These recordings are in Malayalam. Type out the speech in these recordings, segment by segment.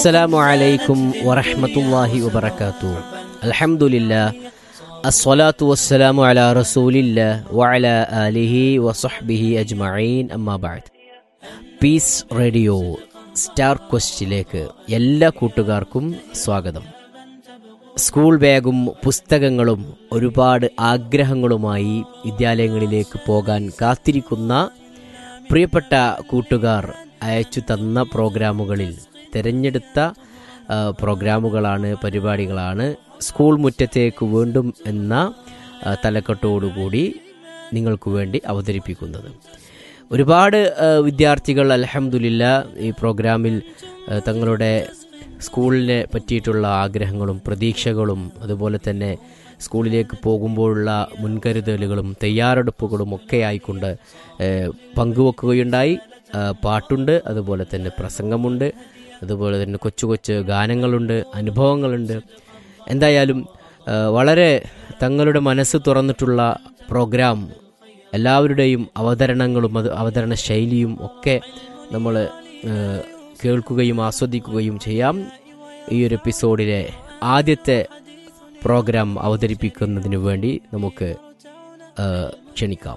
അസ്സലാമു അലൈക്കും വറഹ്മത്തുള്ളാഹി വബറകാതുഹു അൽഹംദുലില്ലാ അസ്സലാത്തു വസ്സലാമു അലാ റസൂലില്ലാ വഅലാ ആലിഹി വസഹ്ബിഹി അജ്മഈൻ അമ്മാ ബഅദ് പീസ് റേഡിയോ സ്റ്റാർ ക്വസ്റ്റിലേക്ക് എല്ലാ കൂട്ടുകാർക്കും സ്വാഗതം സ്കൂൾ ബാഗും പുസ്തകങ്ങളും ഒരുപാട് ആഗ്രഹങ്ങളുമായി വിദ്യാലയങ്ങളിലേക്ക് പോകാൻ കാത്തിരിക്കുന്ന പ്രിയപ്പെട്ട കൂട്ടുകാർ അയച്ചു തന്ന പ്രോഗ്രാമുകളിൽ തിരഞ്ഞെടുത്ത ആ, പ്രോഗ്രാമുകളാണ് പരിപാടികളാണ് സ്കൂൾ മുറ്റത്തേക്ക് വീണ്ടും എന്ന ആ, തലക്കെട്ടോടുകൂടി നിങ്ങൾക്ക് വേണ്ടി അവതരിപ്പിക്കുന്നത് ഒരുപാട് ആ, വിദ്യാർത്ഥികൾ അലഹമുല്ല ഈ പ്രോഗ്രാമിൽ ആ, തങ്ങളുടെ സ്കൂളിനെ പറ്റിയിട്ടുള്ള ആഗ്രഹങ്ങളും പ്രതീക്ഷകളും അതുപോലെ തന്നെ സ്കൂളിലേക്ക് പോകുമ്പോഴുള്ള മുൻകരുതലുകളും തയ്യാറെടുപ്പുകളും ഒക്കെ ആയിക്കൊണ്ട് ഏഹ്, പങ്കുവെക്കുകയുണ്ടായി ആ, പാട്ടുണ്ട് അതുപോലെ തന്നെ പ്രസംഗമുണ്ട് അതുപോലെ തന്നെ കൊച്ചു കൊച്ചു ഗാനങ്ങളുണ്ട് അനുഭവങ്ങളുണ്ട് എന്തായാലും ആ, വളരെ തങ്ങളുടെ മനസ്സ് തുറന്നിട്ടുള്ള പ്രോഗ്രാം എല്ലാവരുടെയും അവതരണങ്ങളും അത് അവതരണ ശൈലിയും ഒക്കെ നമ്മൾ കേൾക്കുകയും ആസ്വദിക്കുകയും ചെയ്യാം ഈ ഒരു എപ്പിസോഡിലെ ആദ്യത്തെ പ്രോഗ്രാം അവതരിപ്പിക്കുന്നതിന് വേണ്ടി നമുക്ക് ആ, ക്ഷണിക്കാം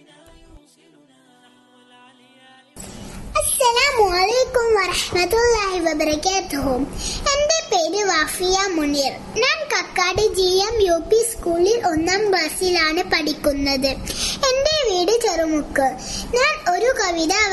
അസ്സലാമു അലൈക്കും വറഹ്മത്തുള്ളാഹി വബറകാതുഹു എൻ്റെ പേര് വാഫിയ മുനീർ ഞാൻ Kakkad G M U P സ്കൂളിൽ ഒന്നാം ക്ലാസ്സിലാണ് പഠിക്കുന്നത് എൻ്റെ വീട് ചെറുമുക്ക് ഞാൻ ഒരു കവിത